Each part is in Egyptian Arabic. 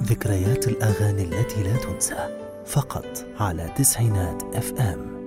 ذكريات الأغاني التي لا تنسى فقط على تسعينات اف ام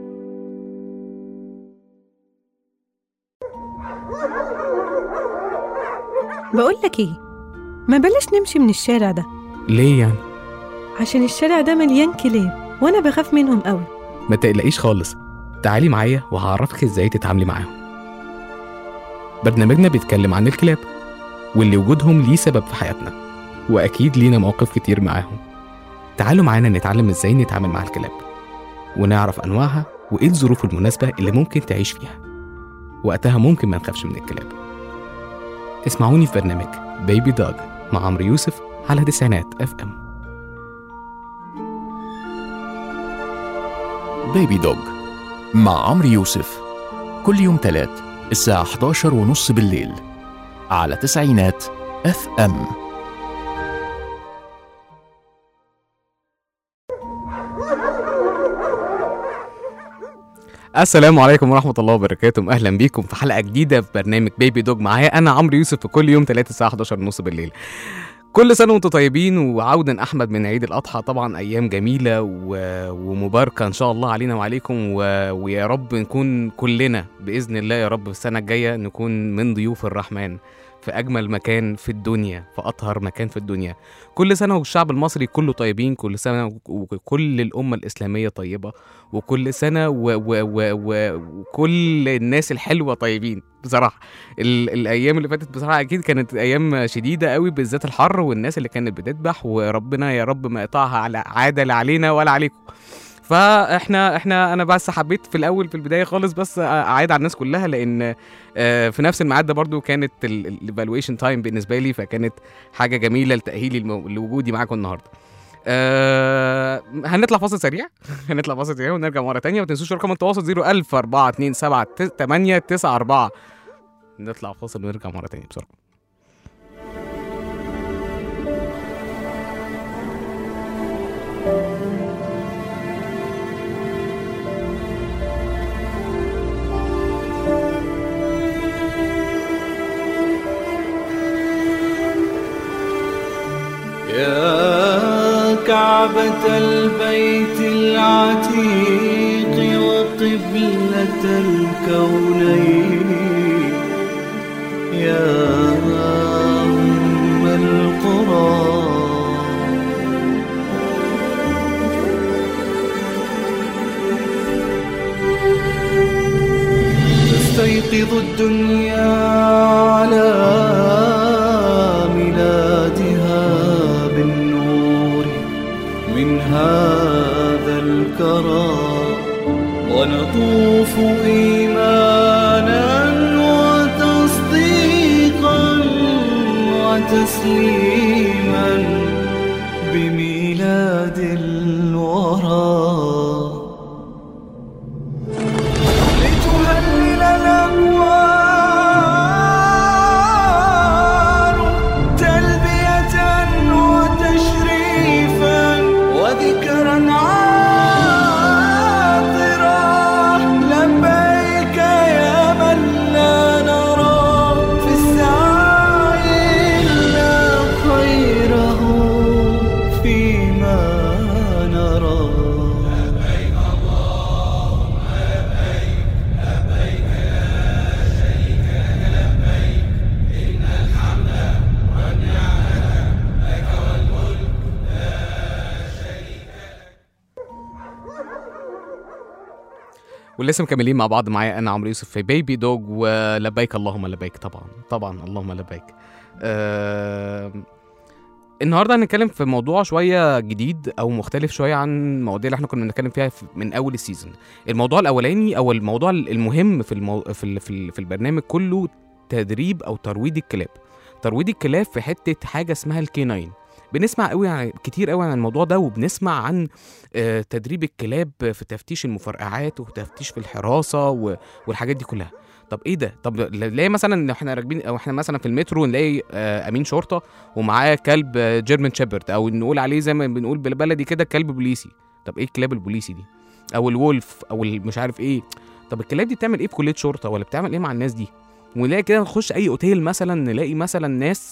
بقول لك ايه ما بلاش نمشي من الشارع ده ليه يعني عشان الشارع ده مليان كلاب وانا بخاف منهم قوي ما تقلقيش خالص تعالي معايا وهعرفك ازاي تتعاملي معاهم برنامجنا بيتكلم عن الكلاب واللي وجودهم ليه سبب في حياتنا واكيد لينا مواقف كتير معاهم تعالوا معانا نتعلم ازاي نتعامل مع الكلاب ونعرف انواعها وايه الظروف المناسبه اللي ممكن تعيش فيها وقتها ممكن ما نخافش من الكلاب اسمعوني في برنامج بيبي دوج مع عمرو يوسف على تسعينات اف ام بيبي دوج مع عمرو يوسف كل يوم تلات الساعة 11 ونص بالليل على تسعينات اف ام السلام عليكم ورحمة الله وبركاته أهلا بيكم في حلقة جديدة في برنامج بيبي دوج معايا أنا عمرو يوسف في كل يوم 3 الساعة 11 ونص بالليل كل سنة وانتم طيبين وعودا أحمد من عيد الأضحى طبعا أيام جميلة و... ومباركة إن شاء الله علينا وعليكم و... ويا رب نكون كلنا بإذن الله يا رب السنة الجاية نكون من ضيوف الرحمن في أجمل مكان في الدنيا في أطهر مكان في الدنيا كل سنة والشعب المصري كله طيبين كل سنة و- وكل الأمة الإسلامية طيبة وكل سنة و... و... و... و... وكل الناس الحلوة طيبين بصراحة ال... الأيام اللي فاتت بصراحة أكيد كانت أيام شديدة قوي بالذات الحر والناس اللي كانت بتذبح وربنا يا رب ما يقطعها على عادة لا علينا ولا عليكم فاحنا احنا انا بس حبيت في الاول في البدايه خالص بس اعيد على الناس كلها لان آه، في نفس الميعاد ده برضو كانت الايفالويشن تايم بالنسبه لي فكانت حاجه جميله لتاهيلي المو- لوجودي معاكم النهارده أه هنطلع فاصل سريع هنطلع فاصل سريع ونرجع مره تانية ما تنسوش رقم التواصل 01000 427 894 نطلع فاصل ونرجع مره تانية بسرعه يا كعبة البيت العتيق وقبلة الكونين يا أم القرى تستيقظ الدنيا على ميلادها بالنور من هذا الكرى ونطوف إيمانا وتصديقا وتسليما بميلاد الورى لتهلل الأموال تلبية وتشريفا وذكرا عاطرا لبيك يا من لا نرى في السعي إلا خيره فيما نرى ولسه مكملين مع بعض معايا انا عمرو يوسف في بيبي دوج ولبيك اللهم لبيك طبعا طبعا اللهم لبيك آه النهارده هنتكلم في موضوع شويه جديد او مختلف شويه عن المواضيع اللي احنا كنا بنتكلم فيها في- من اول السيزون الموضوع الاولاني او الموضوع المهم في المو... في ال... في, ال... في البرنامج كله تدريب او ترويض الكلاب ترويض الكلاب في حته حاجه اسمها الكيناين بنسمع قوي عن كتير قوي عن الموضوع ده وبنسمع عن آه، تدريب الكلاب في تفتيش المفرقعات وتفتيش في الحراسه و... والحاجات دي كلها طب ايه ده طب نلاقي مثلا احنا راكبين او احنا مثلا في المترو نلاقي آه، امين شرطه ومعاه كلب جيرمان شيبرد او نقول عليه زي ما بنقول بالبلدي كده كلب بوليسي طب ايه الكلاب البوليسي دي او الولف او ال- مش عارف ايه طب الكلاب دي بتعمل ايه في كليه شرطه ولا بتعمل ايه مع الناس دي ونلاقي كده نخش اي اوتيل مثلا نلاقي مثلا ناس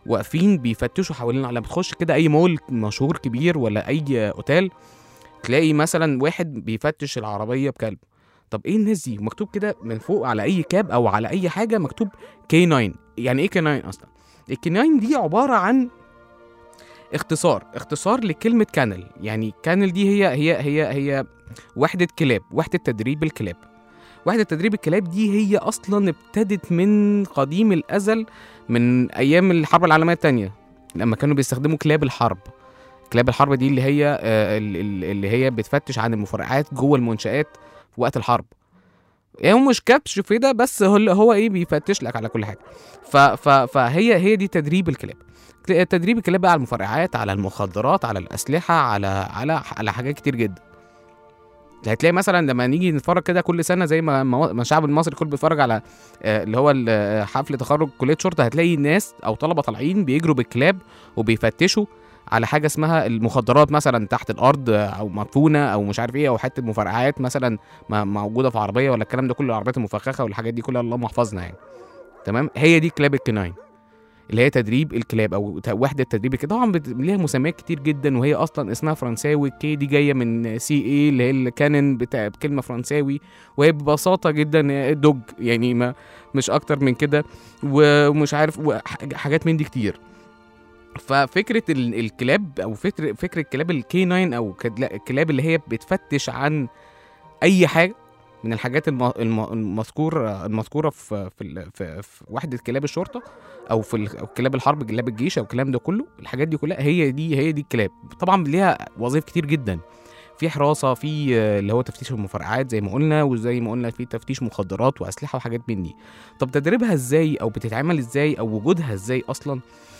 واقفين بيفتشوا حوالين لما بتخش كده اي مول مشهور كبير ولا اي اوتيل تلاقي مثلا واحد بيفتش العربيه بكلب طب ايه الناس دي مكتوب كده من فوق على اي كاب او على اي حاجه مكتوب كي 9 يعني ايه كي 9 اصلا الكي 9 دي عباره عن اختصار اختصار لكلمه كانل يعني كانل دي هي هي هي هي وحده كلاب وحده تدريب الكلاب وحده تدريب الكلاب دي هي اصلا ابتدت من قديم الازل من ايام الحرب العالميه الثانيه لما كانوا بيستخدموا كلاب الحرب كلاب الحرب دي اللي هي آه، ال- ال- اللي هي بتفتش عن المفرقعات جوه المنشآت في وقت الحرب يعني هو مش كبش في ده بس هو هو ايه بيفتش لك على كل حاجه ف ف فهي هي دي تدريب الكلاب تدريب الكلاب بقى على المفرقعات على المخدرات على الاسلحه على على على حاجات كتير جدا هتلاقي مثلا لما نيجي نتفرج كده كل سنه زي ما ما ما الشعب المصري كله بيتفرج على آه، اللي هو ال- آه، حفل تخرج كليه شرطه هتلاقي ناس او طلبه طالعين بيجروا بالكلاب وبيفتشوا على حاجه اسمها المخدرات مثلا تحت الارض آه، او مدفونه او مش عارف ايه او حته مفرقعات مثلا ما- موجوده في عربيه ولا الكلام ده كله العربيات المفخخه والحاجات دي كلها اللهم احفظنا يعني تمام هي دي كلاب الكناين اللي هي تدريب الكلاب او ت- وحده تدريب الكلاب طبعا بت- ليها مسميات كتير جدا وهي اصلا اسمها فرنساوي كي دي جايه من سي اي اللي هي الكانن بتاع كلمه فرنساوي وهي ببساطه جدا دوج يعني ما مش اكتر من كده ومش عارف وح- حاجات من دي كتير ففكره ال- الكلاب او فكره فكره كلاب الكي 9 او كدلا- الكلاب اللي هي بتفتش عن اي حاجه من الحاجات الم- الم- المذكور المذكوره في في, ال- في في وحده كلاب الشرطه او في ال- أو كلاب الحرب كلاب الجيش او الكلام ده كله الحاجات دي كلها هي دي هي دي الكلاب طبعا ليها وظائف كتير جدا في حراسه في آه، اللي هو تفتيش المفرقعات زي ما قلنا وزي ما قلنا في تفتيش مخدرات واسلحه وحاجات من دي طب تدريبها ازاي او بتتعمل ازاي او وجودها ازاي اصلا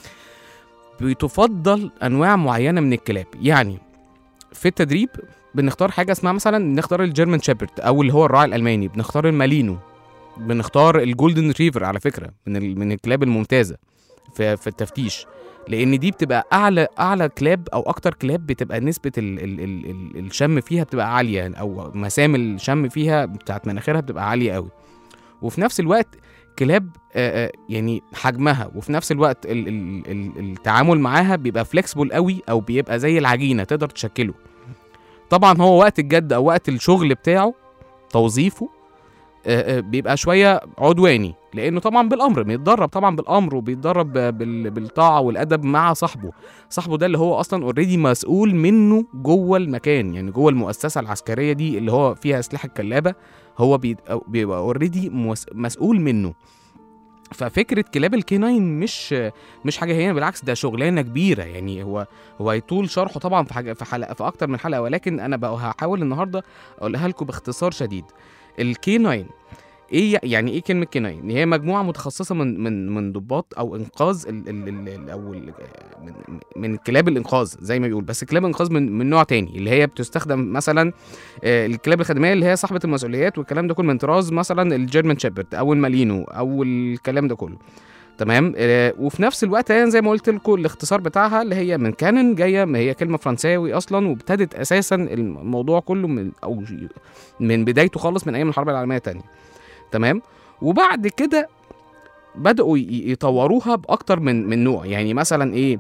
بتفضل انواع معينه من الكلاب يعني في التدريب بنختار حاجه اسمها مثلا نختار الجيرمان شيبرد او اللي هو الراعي الالماني بنختار المالينو بنختار الجولدن ريتريفر على فكره من ال... من الكلاب الممتازه في في التفتيش لان دي بتبقى اعلى اعلى كلاب او اكتر كلاب بتبقى نسبه ال... ال... ال... ال... الشم فيها بتبقى عاليه او مسام الشم فيها بتاعت مناخيرها بتبقى عاليه قوي وفي نفس الوقت كلاب آه، آه، يعني حجمها وفي نفس الوقت ال... ال... ال... التعامل معاها بيبقى فليكسبل قوي او بيبقى زي العجينه تقدر تشكله طبعا هو وقت الجد او وقت الشغل بتاعه توظيفه آه، آه، بيبقى شويه عدواني لانه طبعا بالامر بيتدرب طبعا بالامر وبيتدرب ب- بال- بالطاعه والادب مع صاحبه صاحبه ده اللي هو اصلا اوريدي مسؤول منه جوه المكان يعني جوه المؤسسه العسكريه دي اللي هو فيها اسلحه كلابه هو بي- أو بيبقى اوريدي مسؤول منه ففكره كلاب الكيناين مش مش حاجه هي بالعكس ده شغلانه كبيره يعني هو هو هيطول شرحه طبعا في حاجه في حلقه في اكتر من حلقه ولكن انا بقى هحاول النهارده اقولها لكم باختصار شديد الكي 9 ايه يعني ايه كلمه كي 9 هي مجموعه متخصصه من من من ضباط او انقاذ ال ال ال ال او ال من, من كلاب الانقاذ زي ما بيقول بس كلاب انقاذ من من نوع تاني اللي هي بتستخدم مثلا آه، الكلاب الخدميه اللي هي صاحبه المسؤوليات والكلام ده كله من طراز مثلا الجيرمان شيبرد او المالينو او الكلام ده كله تمام آه، وفي نفس الوقت هي زي ما قلت لكم الاختصار بتاعها اللي هي من كانن جايه ما هي كلمه فرنساوي اصلا وابتدت اساسا الموضوع كله من او من بدايته خالص من ايام الحرب العالميه الثانيه تمام وبعد كده بدأوا ي- يطوروها بأكتر من من نوع يعني مثلا إيه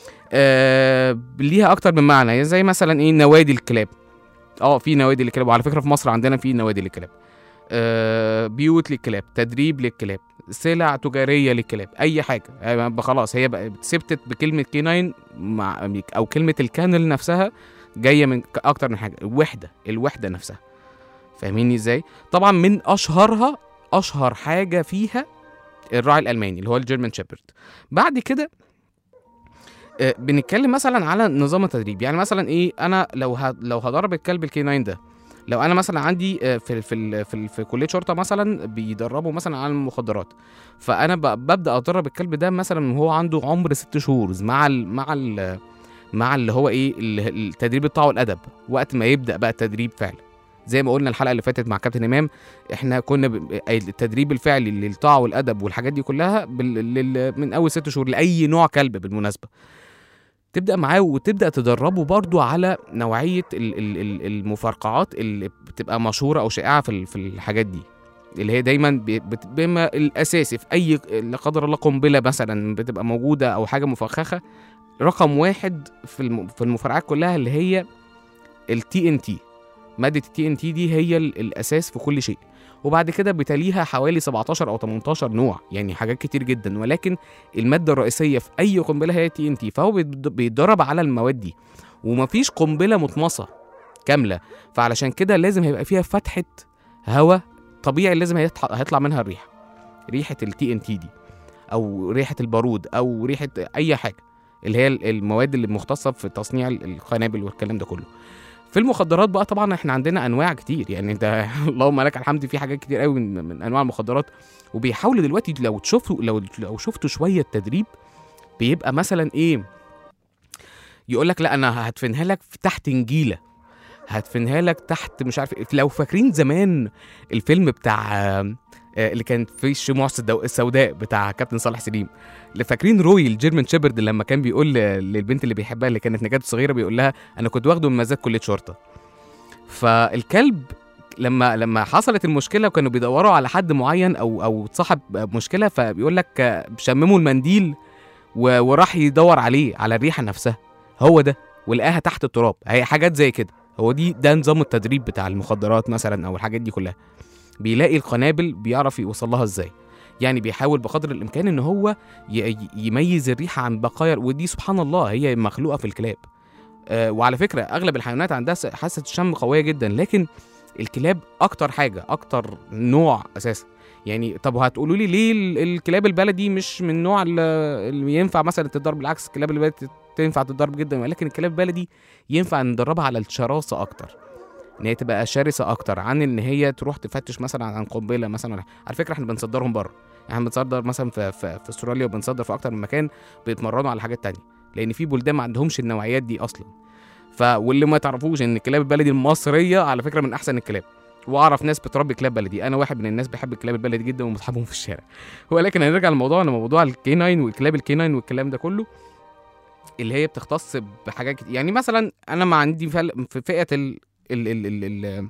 آه ليها أكتر من معنى يعني زي مثلا إيه نوادي الكلاب اه في نوادي للكلاب وعلى فكرة في مصر عندنا في نوادي للكلاب آه بيوت للكلاب تدريب للكلاب سلع تجارية للكلاب أي حاجة آه خلاص هي بقى ثبتت بكلمة كيناين مع أو كلمة الكانل نفسها جاية من ك- أكتر من حاجة الوحدة الوحدة نفسها فاهميني ازاي؟ طبعا من اشهرها اشهر حاجه فيها الراعي الالماني اللي هو الجيرمان شيبرد بعد كده آه، بنتكلم مثلا على نظام التدريب يعني مثلا ايه انا لو ه... لو هدرب الكلب الكي 9 ده لو انا مثلا عندي آه، في في ال- في, ال- في كليه شرطه مثلا بيدربوا مثلا على المخدرات فانا ب... ببدا ادرب الكلب ده مثلا وهو عنده عمر ست شهور مع ال... مع ال... مع اللي هو ايه ال- التدريب بتاعه الادب وقت ما يبدا بقى التدريب فعلا زي ما قلنا الحلقه اللي فاتت مع كابتن امام احنا كنا ب... التدريب الفعلي للطاعه والادب والحاجات دي كلها بال... لل... من اول ست شهور لاي نوع كلب بالمناسبه تبدا معاه وتبدا تدربه برضو على نوعيه ال... ال... ال- المفرقعات اللي بتبقى مشهوره او شائعه في ال- في الحاجات دي اللي هي دايما ب- بت- بما الاساسي في اي لا قدر الله قنبله مثلا بتبقى موجوده او حاجه مفخخه رقم واحد في الم- في المفرعات كلها اللي هي التي ان تي ماده التي ان تي دي هي ال- الاساس في كل شيء وبعد كده بتليها حوالي 17 او 18 نوع يعني حاجات كتير جدا ولكن الماده الرئيسيه في اي قنبله هي تي ان تي فهو بيتض- بيتدرب على المواد دي ومفيش قنبله مطمسه كامله فعلشان كده لازم هيبقى فيها فتحه هواء طبيعي لازم هيطلع, هيطلع منها الريحه ريحه التي ان تي دي او ريحه البارود او ريحه اي حاجه اللي هي المواد اللي مختصه في تصنيع القنابل والكلام ده كله في المخدرات بقى طبعا احنا عندنا انواع كتير يعني انت اللهم لك الحمد في حاجات كتير قوي من, من انواع المخدرات وبيحاولوا دلوقتي لو تشوفوا لو لو شفتوا شويه تدريب بيبقى مثلا ايه يقول لك لا انا هدفنها لك في تحت نجيله هدفنها لك تحت مش عارف إيه. لو فاكرين زمان الفيلم بتاع آه، آه، اللي كان فيه الشموع السوداء- السوداء بتاع كابتن صالح سليم اللي فاكرين روي الجيرمان شيبرد لما كان بيقول ل- للبنت اللي بيحبها اللي كانت نجاته صغيره بيقول لها انا كنت واخده من مزاد كليه شرطه فالكلب لما لما حصلت المشكله وكانوا بيدوروا على حد معين او او صاحب مشكله فبيقول لك آه، شمموا المنديل و- وراح يدور عليه على الريحه نفسها هو ده ولقاها تحت التراب هي حاجات زي كده هو دي ده نظام التدريب بتاع المخدرات مثلا او الحاجات دي كلها بيلاقي القنابل بيعرف يوصل لها ازاي يعني بيحاول بقدر الامكان ان هو ي- ي- يميز الريحه عن بقايا ودي سبحان الله هي مخلوقه في الكلاب آه وعلى فكره اغلب الحيوانات عندها س- حاسه الشم قويه جدا لكن الكلاب اكتر حاجه اكتر نوع اساسا يعني طب هتقولوا لي ليه ال- الكلاب البلدي مش من نوع ال- اللي ينفع مثلا تتضرب بالعكس الكلاب البلدي تنفع تتضرب جدا ولكن الكلاب البلدي ينفع ندربها على الشراسه اكتر ان هي تبقى شرسه اكتر عن ان هي تروح تفتش مثلا عن قنبله مثلا على فكره احنا بنصدرهم بره يعني احنا بنصدر مثلا في, في, في استراليا وبنصدر في اكتر من مكان بيتمرنوا على حاجات تانية لان في بلدان ما عندهمش النوعيات دي اصلا ف واللي ما تعرفوش ان الكلاب البلدي المصريه على فكره من احسن الكلاب واعرف ناس بتربي كلاب بلدي انا واحد من الناس بحب الكلاب البلدي جدا وبصحابهم في الشارع ولكن هنرجع لموضوعنا موضوع الكيناين والكلاب الكيناين والكلام ده كله اللي هي بتختص بحاجات كتير يعني مثلا انا ما عندي فل- في فئه ال ال ال ال ال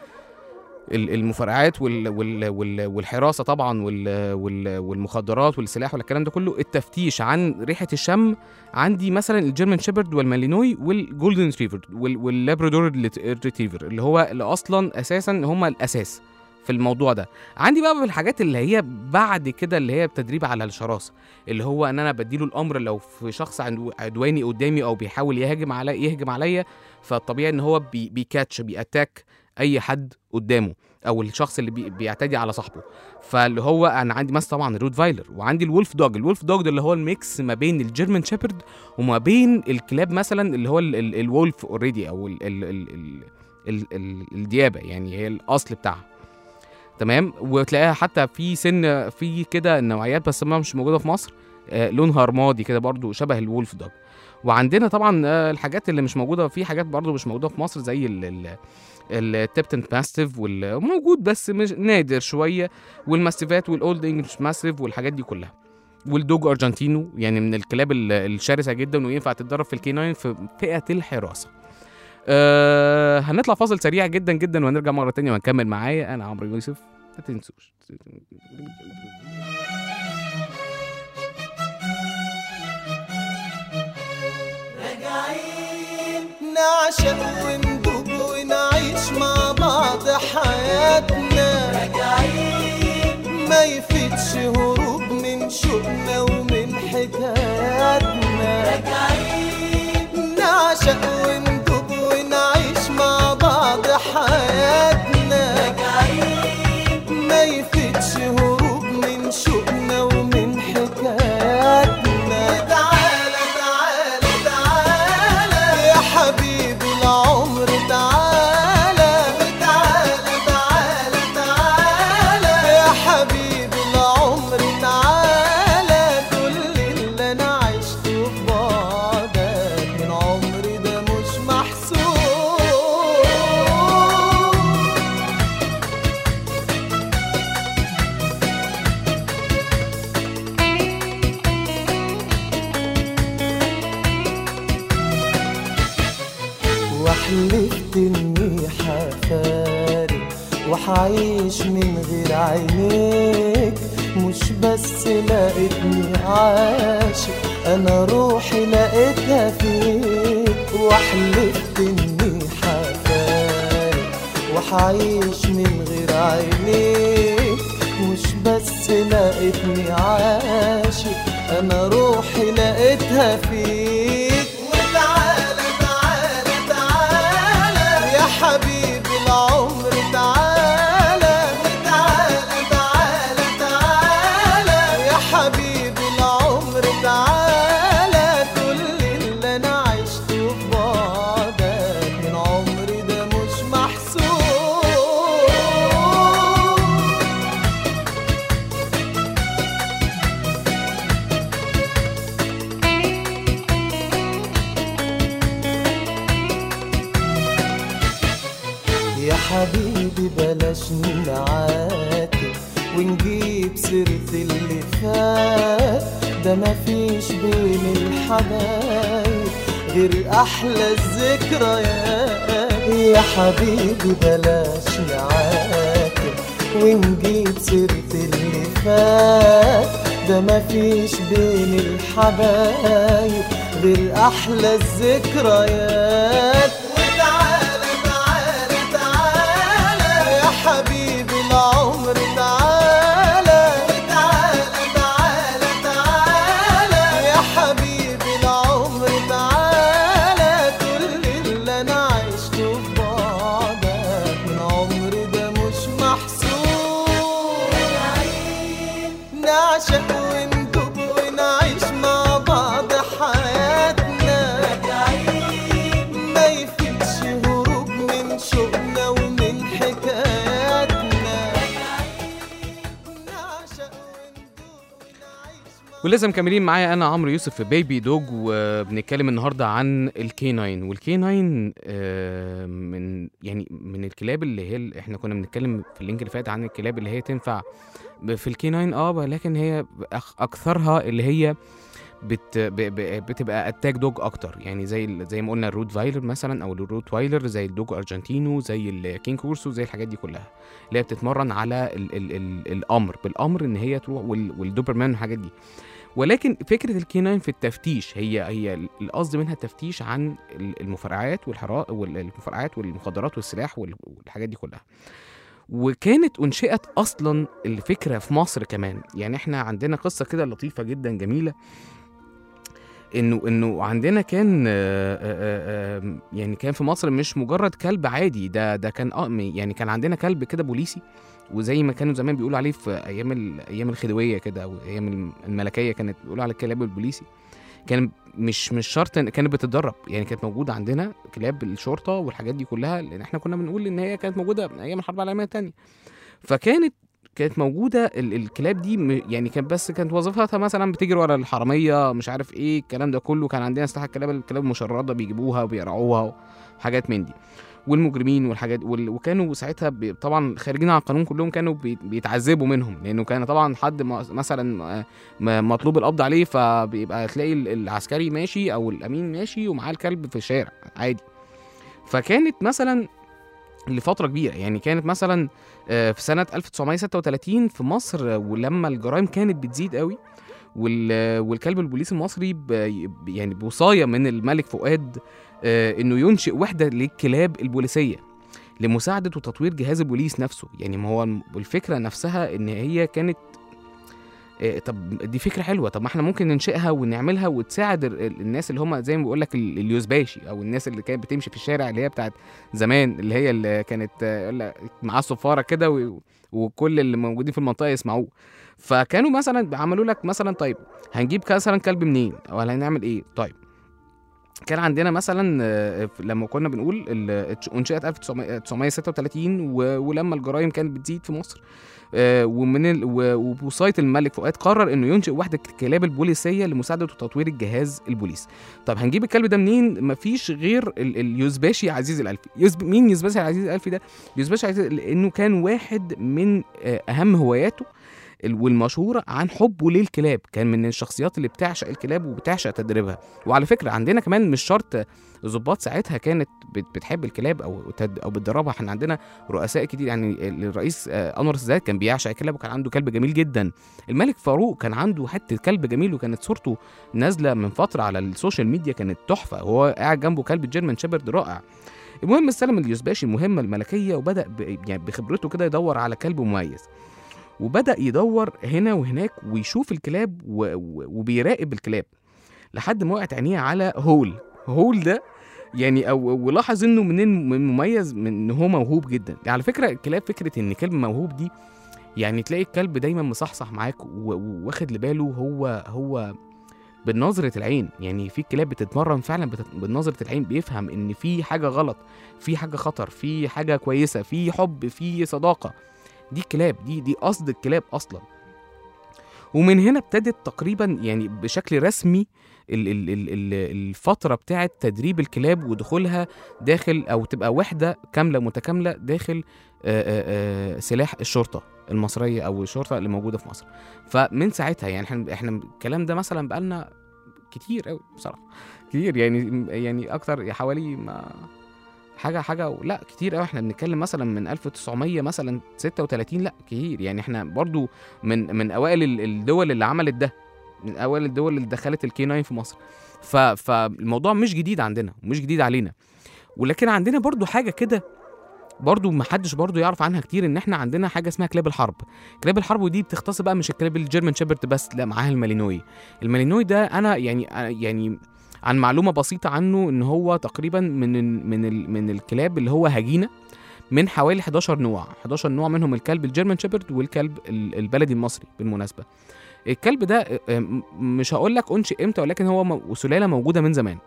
ال- المفرقعات وال وال وال والحراسه طبعا وال وال والمخدرات والسلاح والكلام ده كله التفتيش عن ريحه الشم عندي مثلا الجيرمان شيبرد والمالينوي والجولدن ريتريفر وال- واللابرادور ريتريفر اللي هو اللي اصلا اساسا هم الاساس في الموضوع ده عندي بقى في الحاجات اللي هي بعد كده اللي هي تدريب على الشراسه اللي هو ان انا بديله الامر لو في شخص عدو- عدواني قدامي او بيحاول يهاجم علي يهجم عليا فالطبيعي ان هو بي بيكاتش بيأتاك اي حد قدامه او الشخص اللي بي بيعتدي على صاحبه فاللي هو انا عندي مثلا طبعا الروت فايلر وعندي الولف دوج الولف دوج ده اللي هو الميكس ما بين الجيرمان شيبرد وما بين الكلاب مثلا اللي هو ال- ال- الولف اوريدي او ال ال ال ال ال ال الديابه يعني هي الاصل بتاعها تمام وتلاقيها حتى في سن في كده نوعيات بس ما مش موجوده في مصر آه لونها رمادي كده برضو شبه الولف دوج وعندنا طبعا آه الحاجات اللي مش موجوده في حاجات برضو مش موجوده في مصر زي ال ال التبتن ماستيف وموجود بس مش نادر شويه والماستيفات والاولد انجلش ماستيف والحاجات دي كلها والدوج ارجنتينو يعني من الكلاب ال- الشرسه جدا وينفع تتدرب في الكيناين في فئه الحراسه أه هنطلع فاصل سريع جدا جدا وهنرجع مره تانية وهنكمل معايا انا عمرو يوسف ما تنسوش نعشق وندوب ونعيش مع بعض حياتنا راجعين ما يفيدش هروب من شوقنا ومن حكاياتنا راجعين نعشق وندوب ونعيش مع بعض حياتنا راجعين ما يفيدش هروب من شوقنا ومن حكاياتنا تعالى تعالى تعالى يا حبيبي العمر تعالى تعالى تعالى تعالى يا حبيبي العمر تعالى كل اللي انا عشته في بعدك من عمري ده مش محسوب وحلفت اني حفارق وحعيش من غير عينيك مش بس لقيتني عاشق انا روحي لقيتها فيك وحلفت اني حفارق وحعيش من غير عينيك مش بس لقيتني عاشق انا روحي لقيتها فيك وتعالى تعالى تعالى يا حبيبي العمر تعالى تعالى تعالى تعالى يا حبيبي العمر تعالى كل اللي انا عشته في بعدك من عمري ده مش محسوب يا حبيبي بلاش نعاتب ونجيب سيرة اللي فات ده مفيش بين الحبايب غير أحلى الذكريات يا حبيبي بلاش نعاتب ونجيب سيرة اللي فات ده مفيش بين الحبايب غير أحلى الذكريات وتعالى تعالى تعالى يا حبيبي العمر تعالى تعالى تعالى تعالى يا حبيبي العمر تعالى كل اللي انا عشته في بعدك من عمري ده مش محسوب نعشق وندوب ونعيش مع بعض حياتنا ما يفيدش هروب من شوقنا ومن حكاياتنا نعشق وندوب ونعيش مع ولسه مكملين معايا انا عمرو يوسف في بيبي دوج وبنتكلم النهارده عن الكي 9 والكي 9 آه، من يعني من الكلاب اللي هي ال- احنا كنا بنتكلم في اللينك اللي فات عن الكلاب اللي هي تنفع ب- في الكي 9 اه ولكن هي أخ- اكثرها اللي هي بت ب ب بتبقى اتاك دوج اكتر يعني زي ال- زي ما قلنا الروت فايلر مثلا او الروت وايلر زي الدوج ارجنتينو زي الكينج كورسو زي الحاجات دي كلها اللي هي بتتمرن على ال ال ال الامر بالامر ان هي تروح وال والدوبرمان والحاجات دي ولكن فكره الكيناين في التفتيش هي هي القصد منها التفتيش عن ال- المفرقعات والحرا والمفرقعات والمخدرات والسلاح وال- والحاجات دي كلها وكانت انشئت اصلا الفكره في مصر كمان يعني احنا عندنا قصه كده لطيفه جدا جميله انه انه عندنا كان آه، آه، آه، يعني كان في مصر مش مجرد كلب عادي ده ده كان اه يعني كان عندنا كلب كده بوليسي وزي ما كانوا زمان بيقولوا عليه في ايام ال- ايام الخديويه كده او ايام الملكيه كانت بيقولوا على الكلاب البوليسي كان مش مش شرط إن كانت بتتدرب يعني كانت موجوده عندنا كلاب الشرطه والحاجات دي كلها لان احنا كنا بنقول ان هي كانت موجوده من ايام الحرب العالميه الثانيه فكانت كانت موجوده ال- الكلاب دي م- يعني كانت بس كانت وظيفتها مثلا بتجري ورا الحراميه مش عارف ايه الكلام ده كله كان عندنا سلاح الكلاب الكلاب المشرده بيجيبوها وبيرعوها وحاجات من دي والمجرمين والحاجات وال- وكانوا ساعتها بي- طبعا خارجين عن القانون كلهم كانوا بي- بيتعذبوا منهم لانه كان طبعا حد م- مثلا آه، م- مطلوب القبض عليه فبيبقى تلاقي ال- العسكري ماشي او الامين ماشي ومعاه الكلب في الشارع عادي فكانت مثلا لفتره كبيره يعني كانت مثلا آه، في سنه 1936 في مصر آه، ولما الجرائم كانت بتزيد قوي وال- والكلب البوليسي المصري ب- يعني بوصايه من الملك فؤاد آه، انه ينشئ وحده للكلاب البوليسيه لمساعده وتطوير جهاز البوليس نفسه يعني ما هو الفكره نفسها ان هي كانت آه، طب دي فكره حلوه طب ما احنا ممكن ننشئها ونعملها وتساعد ال- ال- الناس اللي هم زي ما بقول لك ال- اليوزباشي او الناس اللي كانت بتمشي في الشارع اللي هي بتاعت زمان اللي هي اللي كانت آه، يقول لك معاه صفاره كده و- وكل اللي موجودين في المنطقه يسمعوه فكانوا مثلا عملوا لك مثلا طيب هنجيب مثلا كلب منين او هنعمل ايه طيب كان عندنا مثلا آه، ف- لما كنا بنقول ال- انشئت 1936 و- ولما الجرائم كانت بتزيد في مصر آه، ومن ال... و- وبوصايه الملك فؤاد قرر انه ينشئ وحده الكلاب البوليسيه لمساعده وتطوير الجهاز البوليسي. طب هنجيب الكلب ده منين؟ مفيش غير ال... اليوزباشي عزيز الالفي. يزب... مين يوزباشي عزيز الالفي ده؟ يوزباشي عزيز لانه كان واحد من آه، اهم هواياته ال- والمشهوره عن حبه للكلاب كان من الشخصيات اللي بتعشق الكلاب وبتعشق تدريبها وعلى فكره عندنا كمان مش شرط ظباط ساعتها كانت بت- بتحب الكلاب او تد- او بتدربها احنا عندنا رؤساء كتير يعني الرئيس آه، انور السادات كان بيعشق الكلاب وكان عنده كلب جميل جدا الملك فاروق كان عنده حته كلب جميل وكانت صورته نازله من فتره على السوشيال ميديا كانت تحفه وهو قاعد جنبه كلب جيرمان شيبرد رائع المهم استلم اليوسباشي المهمه الملكيه وبدا ب... يعني بخبرته كده يدور على كلب مميز وبدا يدور هنا وهناك ويشوف الكلاب و... و... وبيراقب الكلاب لحد ما وقعت عينيه على هول هول ده يعني او ولاحظ انه منين من مميز من ان هو موهوب جدا على فكره الكلاب فكره ان كلب موهوب دي يعني تلاقي الكلب دايما مصحصح معاك و- و- واخد لباله هو هو بنظرة العين يعني في كلاب بتتمرن فعلا بتت... بنظرة العين بيفهم ان في حاجة غلط في حاجة خطر في حاجة كويسة في حب في صداقة دي الكلاب دي دي قصد الكلاب اصلا ومن هنا ابتدت تقريبا يعني بشكل رسمي ال- ال- ال- ال- الفترة بتاعت تدريب الكلاب ودخولها داخل أو تبقى وحدة كاملة متكاملة داخل آه، آه، آه، سلاح الشرطة المصرية أو الشرطة اللي موجودة في مصر فمن ساعتها يعني احنا احنا الكلام ده مثلا بقالنا كتير قوي بصراحة كتير يعني يعني أكتر حوالي ما حاجة حاجة لا كتير قوي احنا بنتكلم مثلا من 1900 مثلا 36 لا كتير يعني احنا برضو من من أوائل ال- الدول اللي عملت ده من اوائل الدول اللي دخلت الكي 9 في مصر ف... فالموضوع مش جديد عندنا ومش جديد علينا ولكن عندنا برضو حاجه كده برضو محدش برضو يعرف عنها كتير ان احنا عندنا حاجه اسمها كلاب الحرب كلاب الحرب ودي بتختص بقى مش الكلاب الجيرمان شيبرد بس لا معاها المالينوي المالينوي ده انا يعني أنا يعني عن معلومه بسيطه عنه ان هو تقريبا من ال من ال من الكلاب اللي هو هجينه من حوالي 11 نوع 11 نوع منهم الكلب الجيرمان شيبرد والكلب ال- البلدي المصري بالمناسبه الكلب ده آه، آه، م- مش هقول لك انشئ امتى ولكن هو م- سلاله موجوده من زمان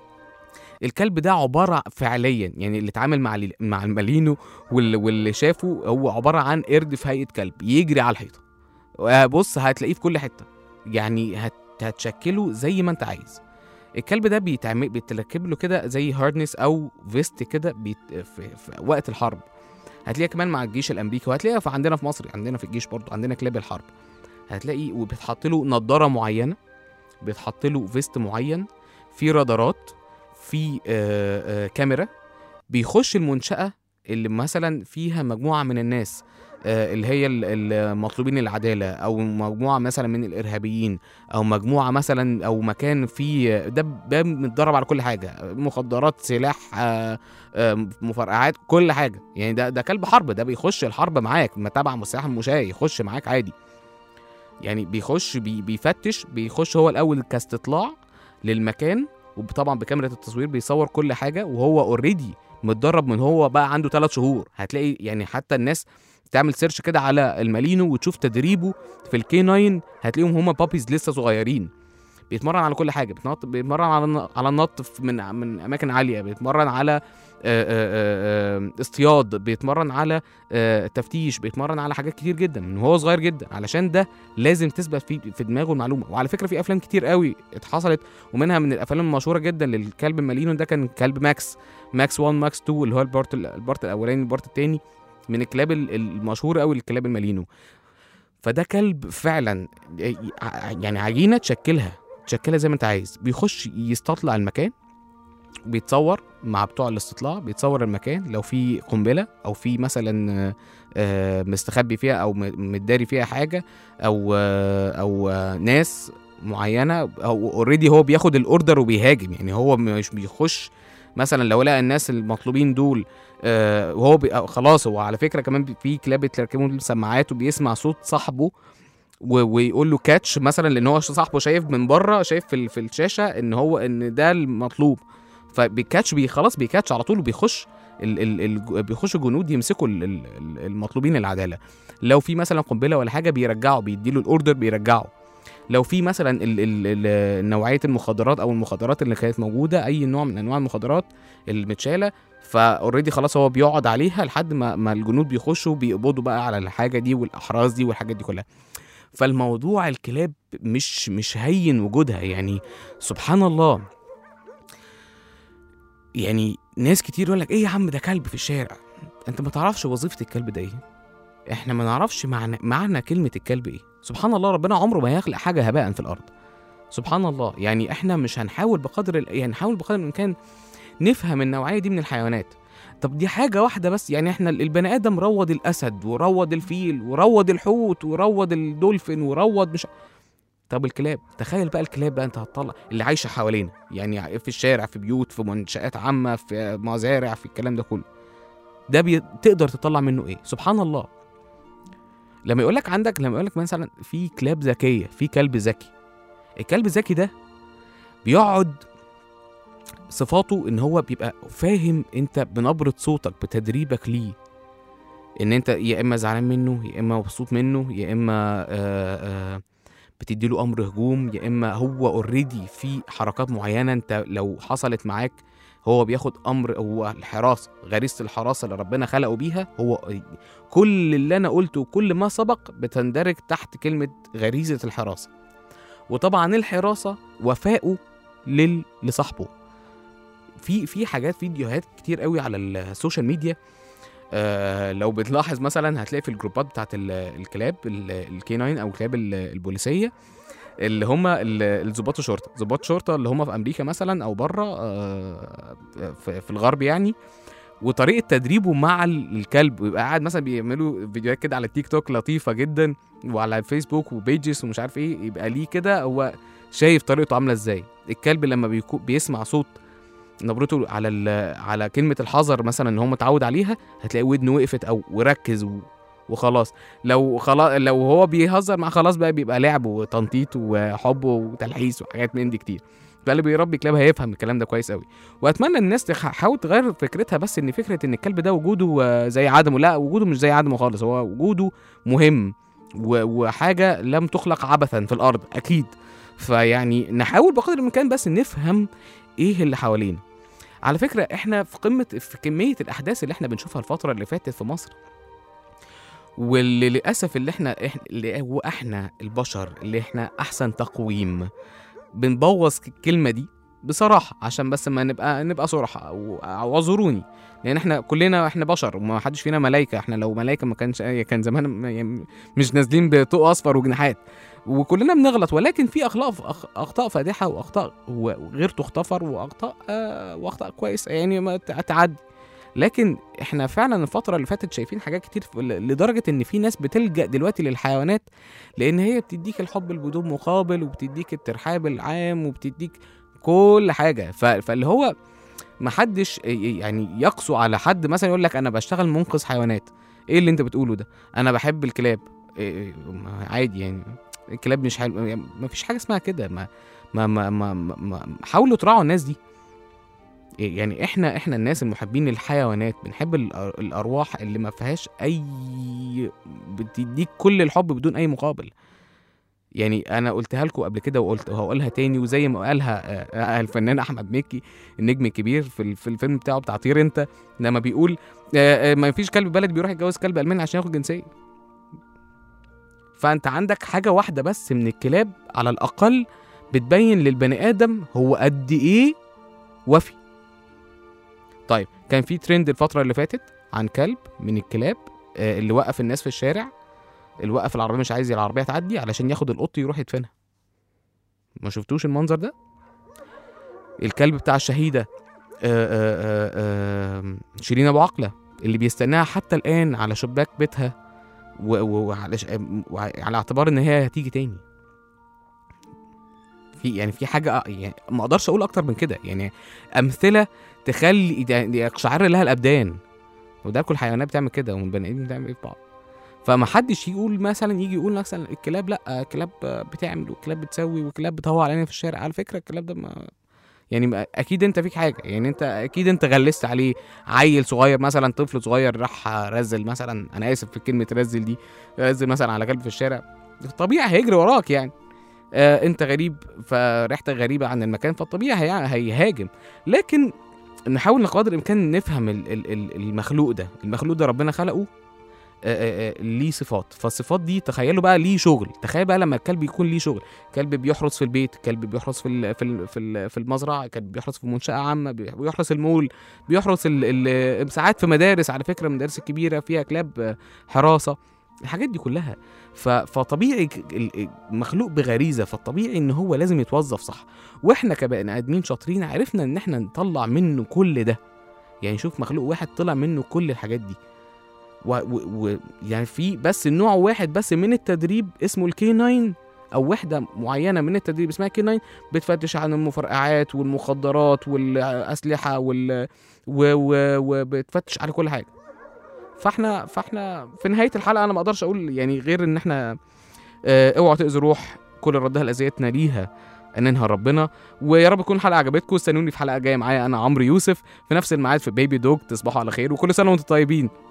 الكلب ده عباره فعليا يعني اللي اتعامل مع ال- مع المالينو واللي, واللي شافه هو عباره عن قرد في هيئه كلب يجري على الحيطه آه، بص هتلاقيه في كل حته يعني هت هتشكله زي ما انت عايز الكلب ده بيتعمل بيتركب له كده زي هاردنس او فيست كده بيت في, في وقت الحرب هتلاقيها كمان مع الجيش الامريكي وهتلاقيها في عندنا في مصر عندنا في الجيش برضو عندنا كلاب الحرب هتلاقي وبيتحط له نضاره معينه بيتحط له فيست معين في رادارات في آه آه كاميرا بيخش المنشاه اللي مثلا فيها مجموعه من الناس آه اللي هي ال- المطلوبين العداله او مجموعه مثلا من الارهابيين او مجموعه مثلا او مكان فيه ده ده متدرب على كل حاجه مخدرات سلاح آه آه مفرقعات كل حاجه يعني ده ده كلب حرب ده بيخش الحرب معاك ما تبع سلاح المشاة يخش معاك عادي يعني بيخش بي بيفتش بيخش هو الاول كاستطلاع للمكان وطبعا بكاميرا التصوير بيصور كل حاجه وهو اوريدي متدرب من هو بقى عنده ثلاث شهور هتلاقي يعني حتى الناس تعمل سيرش كده على المالينو وتشوف تدريبه في الكي 9 هتلاقيهم هما بابيز لسه صغيرين بيتمرن على كل حاجه بيتنط بيتمرن على الن- على النط في- من من اماكن عاليه بيتمرن على آه، آه، آه، آه، اصطياد بيتمرن على آه، تفتيش بيتمرن على حاجات كتير جدا من هو صغير جدا علشان ده لازم تثبت في في دماغه المعلومه وعلى فكره في افلام كتير قوي اتحصلت ومنها من الافلام المشهوره جدا للكلب المالينو ده كان كلب ماكس ماكس 1 ماكس 2 اللي هو البارت البارت الاولاني البارت الثاني من الكلاب ال- المشهوره قوي للكلاب المالينو فده كلب فعلا ع- يعني عجينه تشكلها تشكلها زي ما انت عايز بيخش يستطلع المكان بيتصور مع بتوع الاستطلاع بيتصور المكان لو في قنبله او في مثلا آه، آه، مستخبي فيها او م- متداري فيها حاجه او آه، او آه، ناس معينه او اوريدي هو بياخد الاوردر وبيهاجم يعني هو مش بيخش مثلا لو لقى الناس المطلوبين دول آه وهو بي آه، خلاص هو على فكره كمان بي- في كلاب بتركبوا له سماعات وبيسمع صوت صاحبه و- ويقول له كاتش مثلا لان هو صاحبه شايف من بره شايف في, ال- في الشاشه ان هو ان ده المطلوب فبيكاتش بي خلاص بيكاتش على طول وبيخش ال ال ال بيخش جنود يمسكوا ال ال ال- المطلوبين العداله لو في مثلا قنبله ولا حاجه بيرجعوا بيديله الاوردر بيرجعه لو في مثلا ال ال ال نوعيه المخدرات او المخدرات اللي كانت موجوده اي نوع من انواع المخدرات المتشاله فاوريدي خلاص هو بيقعد عليها لحد ما ما الجنود بيخشوا بيقبضوا بقى على الحاجه دي والاحراز دي والحاجات دي كلها فالموضوع الكلاب مش مش هين وجودها يعني سبحان الله يعني ناس كتير يقول لك ايه يا عم ده كلب في الشارع انت ما تعرفش وظيفه الكلب ده ايه احنا ما نعرفش معنى معنى كلمه الكلب ايه سبحان الله ربنا عمره ما يخلق حاجه هباء في الارض سبحان الله يعني احنا مش هنحاول بقدر ال- يعني نحاول بقدر الامكان نفهم النوعيه دي من الحيوانات طب دي حاجه واحده بس يعني احنا ال- البني ادم روض الاسد وروض الفيل وروض الحوت وروض الدولفين وروض مش طب الكلاب تخيل بقى الكلاب بقى انت هتطلع اللي عايشه حوالينا يعني في الشارع في بيوت في منشآت عامه في مزارع في الكلام ده كله ده بي... تقدر تطلع منه ايه سبحان الله لما يقول لك عندك لما يقول لك مثلا في كلاب ذكيه في كلب ذكي الكلب الذكي ده بيقعد صفاته ان هو بيبقى فاهم انت بنبره صوتك بتدريبك ليه ان انت يا اما زعلان منه يا اما مبسوط منه يا اما آه آه بتدي له امر هجوم يا اما هو اوريدي في حركات معينه انت لو حصلت معاك هو بياخد امر هو الحراسه غريزه الحراسه اللي ربنا خلقه بيها هو كل اللي انا قلته وكل ما سبق بتندرج تحت كلمه غريزه الحراسه وطبعا الحراسه وفائه لل... لصاحبه في في حاجات فيديوهات كتير قوي على السوشيال ميديا آه لو بتلاحظ مثلا هتلاقي في الجروبات بتاعت ال- الكلاب الكي 9 او الكلاب ال- البوليسيه اللي هم ال- الضباط الشرطه ضباط شرطه اللي هم في امريكا مثلا او بره آه في, في الغرب يعني وطريقه تدريبه مع ال- الكلب ويبقى قاعد مثلا بيعملوا فيديوهات كده على التيك توك لطيفه جدا وعلى الفيسبوك وبيجز ومش عارف ايه يبقى ليه كده هو شايف طريقته عامله ازاي الكلب لما بيكو بيسمع صوت نبرته على ال- على كلمه الحذر مثلا ان هو متعود عليها هتلاقي ودنه وقفت او وركز و- وخلاص لو خلاص لو هو بيهزر مع خلاص بقى بيبقى لعب وتنطيط وحب وتلحيس وحاجات من دي كتير فاللي بيربي كلاب هيفهم الكلام ده كويس قوي واتمنى الناس تحاول تغير فكرتها بس ان فكره ان الكلب ده وجوده آه، زي عدمه لا وجوده مش زي عدمه خالص هو وجوده مهم و- وحاجه لم تخلق عبثا في الارض اكيد فيعني نحاول بقدر الامكان بس نفهم ايه اللي حوالينا على فكره احنا في قمه في كميه الاحداث اللي احنا بنشوفها الفتره اللي فاتت في مصر واللي للاسف اللي احنا احنا اللي هو احنا البشر اللي احنا احسن تقويم بنبوظ الكلمه دي بصراحه عشان بس ما نبقى نبقى صراحه و- واعذروني لان احنا كلنا احنا بشر وما حدش فينا ملائكه احنا لو ملائكه ما كانش كان زمان م- يعني مش نازلين بطوق اصفر وجناحات وكلنا بنغلط ولكن في اخلاق أخ- اخطاء فادحه واخطاء غير تغتفر واخطاء آه واخطاء كويسه يعني ما ت- تعدي لكن احنا فعلا الفتره اللي فاتت شايفين حاجات كتير في- لدرجه ان في ناس بتلجا دلوقتي للحيوانات لان هي بتديك الحب اللي بدون مقابل وبتديك الترحاب العام وبتديك كل حاجه ف- فاللي هو محدش يعني يقسو على حد مثلا يقول لك انا بشتغل منقذ حيوانات ايه اللي انت بتقوله ده انا بحب الكلاب إيه ما عادي يعني الكلاب مش حلو يعني ما فيش حاجه اسمها كده ما ما ما, ما, ما, ما حاولوا تراعوا الناس دي إيه يعني احنا احنا الناس المحبين للحيوانات بنحب الأر- الارواح اللي ما فيهاش اي بتديك كل الحب بدون اي مقابل يعني انا قلتها لكم قبل كده وقلت وهقولها تاني وزي ما قالها آه، آه، الفنان احمد مكي النجم الكبير في ال- في الفيلم بتاعه بتاع طير انت لما بيقول آه، آه، ما فيش كلب بلد بيروح يتجوز كلب الماني عشان ياخد جنسيه فانت عندك حاجه واحده بس من الكلاب على الاقل بتبين للبني ادم هو قد ايه وفي طيب كان في ترند الفتره اللي فاتت عن كلب من الكلاب آه، اللي وقف الناس في الشارع اللي وقف العربيه مش عايز العربيه تعدي علشان ياخد القط يروح يدفنها ما شفتوش المنظر ده الكلب بتاع الشهيده آه، آه، آه، آه، شيرين ابو عقله اللي بيستناها حتى الان على شباك بيتها و- و- وعلى ش- وعلى اعتبار ان هي هتيجي تاني في يعني في حاجه يعني ما اقدرش اقول اكتر من كده يعني امثله تخلي يعني يقشعر لها الابدان وده كل الحيوانات بتعمل كده والبني ادمين بتعمل ايه في بعض فما حدش يقول مثلا يجي يقول مثلا الكلاب لا الكلاب بتعمل والكلاب بتسوي والكلاب بتهوى علينا في الشارع على فكره الكلاب ده ما يعني ما- اكيد انت فيك حاجه يعني انت اكيد انت غلست عليه عيل صغير مثلا طفل صغير راح رزل مثلا انا اسف في كلمه رزل دي رزل مثلا على كلب في الشارع طبيعي هيجري وراك يعني آه انت غريب فريحتك غريبه عن المكان فالطبيعي هي- هيهاجم لكن نحاول قدر الامكان نفهم ال- ال- ال- المخلوق ده المخلوق ده ربنا خلقه آه، آه، آه، ليه صفات فالصفات دي تخيلوا بقى ليه شغل تخيل بقى لما الكلب يكون ليه شغل كلب بيحرس في البيت كلب بيحرس في ال- في ال- في ال- في المزرعه كلب بيحرس في منشاه عامه بي- بيحرس المول بيحرس ال- ال- ساعات في مدارس على فكره المدارس الكبيره فيها كلاب آه، حراسه الحاجات دي كلها ف... فطبيعي ك- ال- مخلوق بغريزه فالطبيعي ان هو لازم يتوظف صح واحنا كبني ادمين شاطرين عرفنا ان احنا نطلع منه كل ده يعني شوف مخلوق واحد طلع منه كل الحاجات دي و... و... و... يعني في بس نوع واحد بس من التدريب اسمه الكي 9 او وحده معينه من التدريب اسمها كي 9 بتفتش عن المفرقعات والمخدرات والاسلحه وال و... و... وبتفتش على كل حاجه فاحنا فاحنا في نهايه الحلقه انا ما اقدرش اقول يعني غير ان احنا آه، اوعوا تاذوا روح كل ردها لاذيتنا ليها اننها ربنا ويا رب تكون الحلقه عجبتكم استنوني في حلقه جايه معايا انا عمرو يوسف في نفس الميعاد في بيبي دوج تصبحوا على خير وكل سنه وانتم طيبين